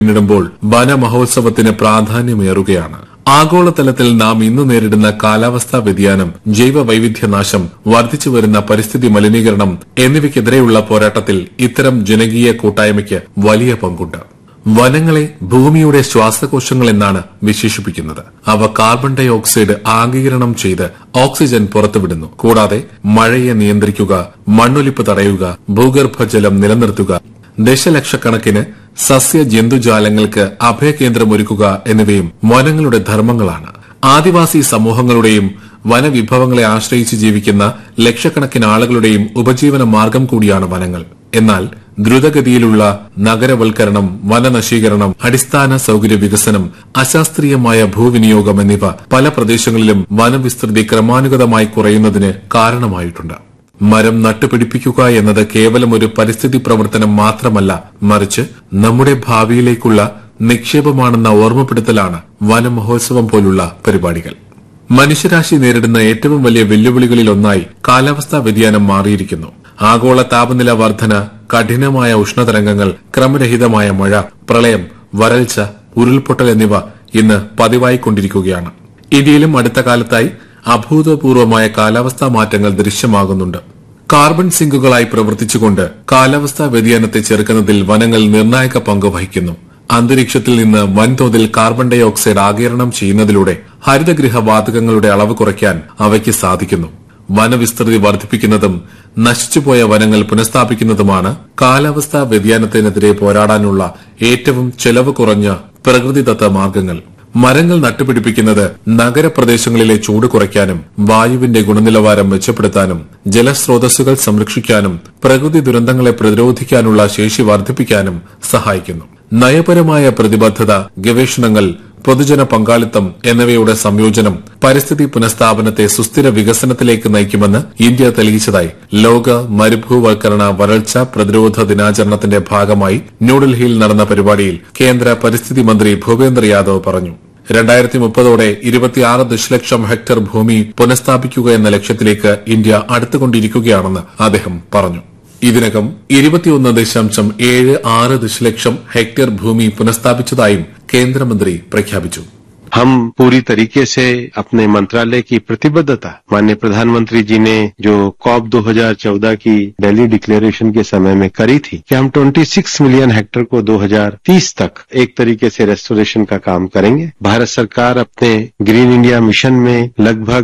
പിന്നിടുമ്പോൾ വനമഹോത്സവത്തിന് പ്രാധാന്യമേറുകയാണ് ആഗോളതലത്തിൽ നാം ഇന്ന് നേരിടുന്ന കാലാവസ്ഥാ വ്യതിയാനം ജൈവ വൈവിധ്യനാശം വർദ്ധിച്ചുവരുന്ന പരിസ്ഥിതി മലിനീകരണം എന്നിവയ്ക്കെതിരെയുള്ള പോരാട്ടത്തിൽ ഇത്തരം ജനകീയ കൂട്ടായ്മയ്ക്ക് വലിയ പങ്കുണ്ട് വനങ്ങളെ ഭൂമിയുടെ ശ്വാസകോശങ്ങൾ എന്നാണ് വിശേഷിപ്പിക്കുന്നത് അവ കാർബൺ ഡൈ ഓക്സൈഡ് ആഗിരണം ചെയ്ത് ഓക്സിജൻ പുറത്തുവിടുന്നു കൂടാതെ മഴയെ നിയന്ത്രിക്കുക മണ്ണൊലിപ്പ് തടയുക ഭൂഗർഭജലം നിലനിർത്തുക ദശലക്ഷക്കണക്കിന് സസ്യ ജന്തുജാലങ്ങൾക്ക് അഭയകേന്ദ്രമൊരുക്കുക എന്നിവയും വനങ്ങളുടെ ധർമ്മങ്ങളാണ് ആദിവാസി സമൂഹങ്ങളുടെയും വനവിഭവങ്ങളെ ആശ്രയിച്ച് ജീവിക്കുന്ന ലക്ഷക്കണക്കിന് ആളുകളുടെയും ഉപജീവന മാർഗം കൂടിയാണ് വനങ്ങൾ എന്നാൽ ദ്രുതഗതിയിലുള്ള നഗരവൽക്കരണം വനനശീകരണം അടിസ്ഥാന സൌകര്യ വികസനം അശാസ്ത്രീയമായ ഭൂവിനിയോഗം എന്നിവ പല പ്രദേശങ്ങളിലും വനവിസ്തൃതി ക്രമാനുഗതമായി കുറയുന്നതിന് കാരണമായിട്ടുണ്ട് മരം നട്ടുപിടിപ്പിക്കുക എന്നത് കേവലം ഒരു പരിസ്ഥിതി പ്രവർത്തനം മാത്രമല്ല മറിച്ച് നമ്മുടെ ഭാവിയിലേക്കുള്ള നിക്ഷേപമാണെന്ന ഓർമ്മപ്പെടുത്തലാണ് വനമഹോത്സവം പോലുള്ള പരിപാടികൾ മനുഷ്യരാശി നേരിടുന്ന ഏറ്റവും വലിയ വെല്ലുവിളികളിലൊന്നായി കാലാവസ്ഥാ വ്യതിയാനം മാറിയിരിക്കുന്നു ആഗോള താപനില വർധന കഠിനമായ ഉഷ്ണതരംഗങ്ങൾ ക്രമരഹിതമായ മഴ പ്രളയം വരൾച്ച ഉരുൾപൊട്ടൽ എന്നിവ ഇന്ന് പതിവായിക്കൊണ്ടിരിക്കുകയാണ് ഇന്ത്യയിലും അടുത്ത കാലത്തായി അഭൂതപൂർവമായ കാലാവസ്ഥാ മാറ്റങ്ങൾ ദൃശ്യമാകുന്നുണ്ട് കാർബൺ സിങ്കുകളായി പ്രവർത്തിച്ചുകൊണ്ട് കാലാവസ്ഥാ വ്യതിയാനത്തെ ചെറുക്കുന്നതിൽ വനങ്ങൾ നിർണായക പങ്ക് വഹിക്കുന്നു അന്തരീക്ഷത്തിൽ നിന്ന് വൻതോതിൽ കാർബൺ ഡൈ ഓക്സൈഡ് ആകിരണം ചെയ്യുന്നതിലൂടെ ഹരിതഗൃഹ വാതകങ്ങളുടെ അളവ് കുറയ്ക്കാൻ അവയ്ക്ക് സാധിക്കുന്നു വനവിസ്തൃതി വർദ്ധിപ്പിക്കുന്നതും നശിച്ചുപോയ വനങ്ങൾ പുനഃസ്ഥാപിക്കുന്നതുമാണ് കാലാവസ്ഥാ വ്യതിയാനത്തിനെതിരെ പോരാടാനുള്ള ഏറ്റവും ചെലവ് കുറഞ്ഞ പ്രകൃതിദത്ത മാർഗങ്ങൾ മരങ്ങൾ നട്ടുപിടിപ്പിക്കുന്നത് നഗരപ്രദേശങ്ങളിലെ ചൂട് കുറയ്ക്കാനും വായുവിന്റെ ഗുണനിലവാരം മെച്ചപ്പെടുത്താനും ജലസ്രോതസ്സുകൾ സംരക്ഷിക്കാനും പ്രകൃതി ദുരന്തങ്ങളെ പ്രതിരോധിക്കാനുള്ള ശേഷി വർദ്ധിപ്പിക്കാനും സഹായിക്കുന്നു നയപരമായ പ്രതിബദ്ധത ഗവേഷണങ്ങൾ പൊതുജന പങ്കാളിത്തം എന്നിവയുടെ സംയോജനം പരിസ്ഥിതി പുനഃസ്ഥാപനത്തെ സുസ്ഥിര വികസനത്തിലേക്ക് നയിക്കുമെന്ന് ഇന്ത്യ തെളിയിച്ചതായി ലോക മരുഭൂവൽക്കരണ വരൾച്ച പ്രതിരോധ ദിനാചരണത്തിന്റെ ഭാഗമായി ന്യൂഡൽഹിയിൽ നടന്ന പരിപാടിയിൽ കേന്ദ്ര പരിസ്ഥിതി മന്ത്രി ഭൂപേന്ദ്ര യാദവ് പറഞ്ഞു രണ്ടായിരത്തി മുപ്പതോടെ ഇരുപത്തിയാറ് ദശലക്ഷം ഹെക്ടർ ഭൂമി പുനഃസ്ഥാപിക്കുക എന്ന ലക്ഷ്യത്തിലേക്ക് ഇന്ത്യ അടുത്തുകൊണ്ടിരിക്കുകയാണെന്ന് അദ്ദേഹം പറഞ്ഞു ഇതിനകം ഇരുപത്തിയൊന്ന് ദശാംശം ഏഴ് ആറ് ദശലക്ഷം ഹെക്ടർ ഭൂമി പുനഃസ്ഥാപിച്ചതായും കേന്ദ്രമന്ത്രി പ്രഖ്യാപിച്ചു हम पूरी तरीके से अपने मंत्रालय की प्रतिबद्धता माननीय प्रधानमंत्री जी ने जो कॉप 2014 की दिल्ली डिक्लेरेशन के समय में करी थी कि हम 26 मिलियन हेक्टर को 2030 तक एक तरीके से रेस्टोरेशन का काम करेंगे भारत सरकार अपने ग्रीन इंडिया मिशन में लगभग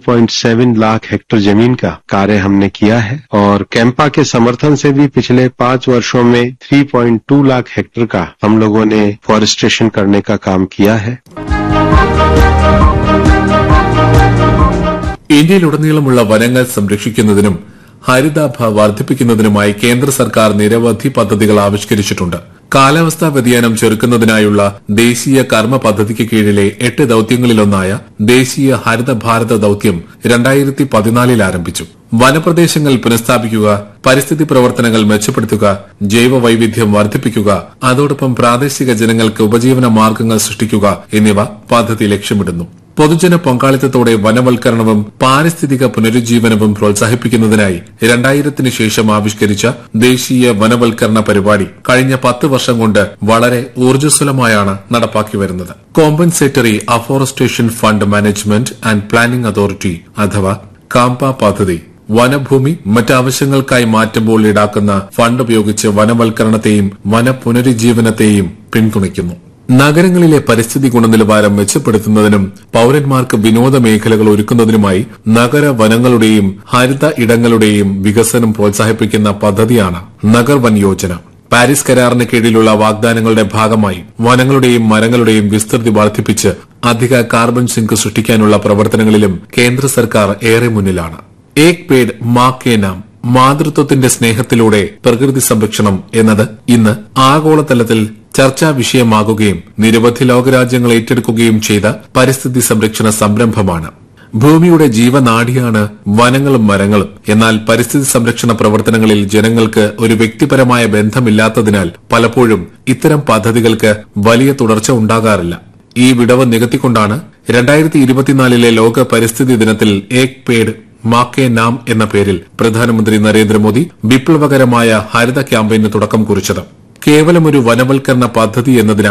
1.7 लाख हेक्टर जमीन का कार्य हमने किया है और कैंपा के समर्थन से भी पिछले पांच वर्षों में 3.2 लाख हेक्टर का हम लोगों ने फॉरेस्ट्रेशन करने का काम किया है ഇന്ത്യയിലുടനീളമുള്ള വനങ്ങൾ സംരക്ഷിക്കുന്നതിനും ഹരിതാഭ വർദ്ധിപ്പിക്കുന്നതിനുമായി കേന്ദ്ര സർക്കാർ നിരവധി പദ്ധതികൾ ആവിഷ്കരിച്ചിട്ടുണ്ട് കാലാവസ്ഥാ വ്യതിയാനം ചെറുക്കുന്നതിനായുള്ള ദേശീയ കർമ്മ പദ്ധതിക്ക് കീഴിലെ എട്ട് ദൌത്യങ്ങളിലൊന്നായ ദേശീയ ഹരിത ഭാരത ദൌത്യം രണ്ടായിരത്തി പതിനാലിൽ ആരംഭിച്ചു വനപ്രദേശങ്ങൾ പുനഃസ്ഥാപിക്കുക പരിസ്ഥിതി പ്രവർത്തനങ്ങൾ മെച്ചപ്പെടുത്തുക ജൈവ വൈവിധ്യം വർദ്ധിപ്പിക്കുക അതോടൊപ്പം പ്രാദേശിക ജനങ്ങൾക്ക് ഉപജീവന മാർഗങ്ങൾ സൃഷ്ടിക്കുക എന്നിവ പദ്ധതി ലക്ഷ്യമിടുന്നു പൊതുജന പങ്കാളിത്തത്തോടെ വനവൽക്കരണവും പാരിസ്ഥിതിക പുനരുജ്ജീവനവും പ്രോത്സാഹിപ്പിക്കുന്നതിനായി രണ്ടായിരത്തിന് ശേഷം ആവിഷ്കരിച്ച ദേശീയ വനവൽക്കരണ പരിപാടി കഴിഞ്ഞ പത്ത് വർഷം കൊണ്ട് വളരെ ഊർജ്ജസ്വലമായാണ് നടപ്പാക്കി വരുന്നത് compensatory afforestation fund management and planning authority അഥവാ കാമ്പ പദ്ധതി വനഭൂമി മറ്റാവശ്യങ്ങൾക്കായി മാറ്റുമ്പോൾ ഈടാക്കുന്ന ഫണ്ട് ഉപയോഗിച്ച് വനവൽക്കരണത്തെയും വനപുനരുജ്ജീവനത്തെയും പിന്തുണയ്ക്കുന്നു നഗരങ്ങളിലെ പരിസ്ഥിതി ഗുണനിലവാരം മെച്ചപ്പെടുത്തുന്നതിനും പൌരന്മാർക്ക് വിനോദ മേഖലകൾ ഒരുക്കുന്നതിനുമായി നഗര വനങ്ങളുടെയും ഹരിത ഇടങ്ങളുടെയും വികസനം പ്രോത്സാഹിപ്പിക്കുന്ന പദ്ധതിയാണ് നഗർ വൻ യോജന പാരീസ് കരാറിന് കീഴിലുള്ള വാഗ്ദാനങ്ങളുടെ ഭാഗമായി വനങ്ങളുടെയും മരങ്ങളുടെയും വിസ്തൃതി വർദ്ധിപ്പിച്ച് അധിക കാർബൺ സിങ്ക് സൃഷ്ടിക്കാനുള്ള പ്രവർത്തനങ്ങളിലും കേന്ദ്ര സർക്കാർ ഏറെ മുന്നിലാണ് ഏക് പേഡ് മാ കെ നാം മാതൃത്വത്തിന്റെ സ്നേഹത്തിലൂടെ പ്രകൃതി സംരക്ഷണം എന്നത് ഇന്ന് ആഗോളതലത്തിൽ ചർച്ചാ വിഷയമാകുകയും നിരവധി ലോകരാജ്യങ്ങൾ ഏറ്റെടുക്കുകയും ചെയ്ത പരിസ്ഥിതി സംരക്ഷണ സംരംഭമാണ് ഭൂമിയുടെ ജീവനാഡിയാണ് വനങ്ങളും മരങ്ങളും എന്നാൽ പരിസ്ഥിതി സംരക്ഷണ പ്രവർത്തനങ്ങളിൽ ജനങ്ങൾക്ക് ഒരു വ്യക്തിപരമായ ബന്ധമില്ലാത്തതിനാൽ പലപ്പോഴും ഇത്തരം പദ്ധതികൾക്ക് വലിയ തുടർച്ച ഉണ്ടാകാറില്ല ഈ വിടവ് നികത്തിക്കൊണ്ടാണ് രണ്ടായിരത്തി ഇരുപത്തിനാലിലെ ലോക പരിസ്ഥിതി ദിനത്തിൽ ഏക് പേഡ് മാക്കേ നാം എന്ന പേരിൽ പ്രധാനമന്ത്രി നരേന്ദ്രമോദി വിപ്ലവകരമായ ഹരിത ക്യാമ്പയിന് തുടക്കം കുറിച്ചത് കേവലം ഒരു വനവൽക്കരണ പദ്ധതി എന്നതിന്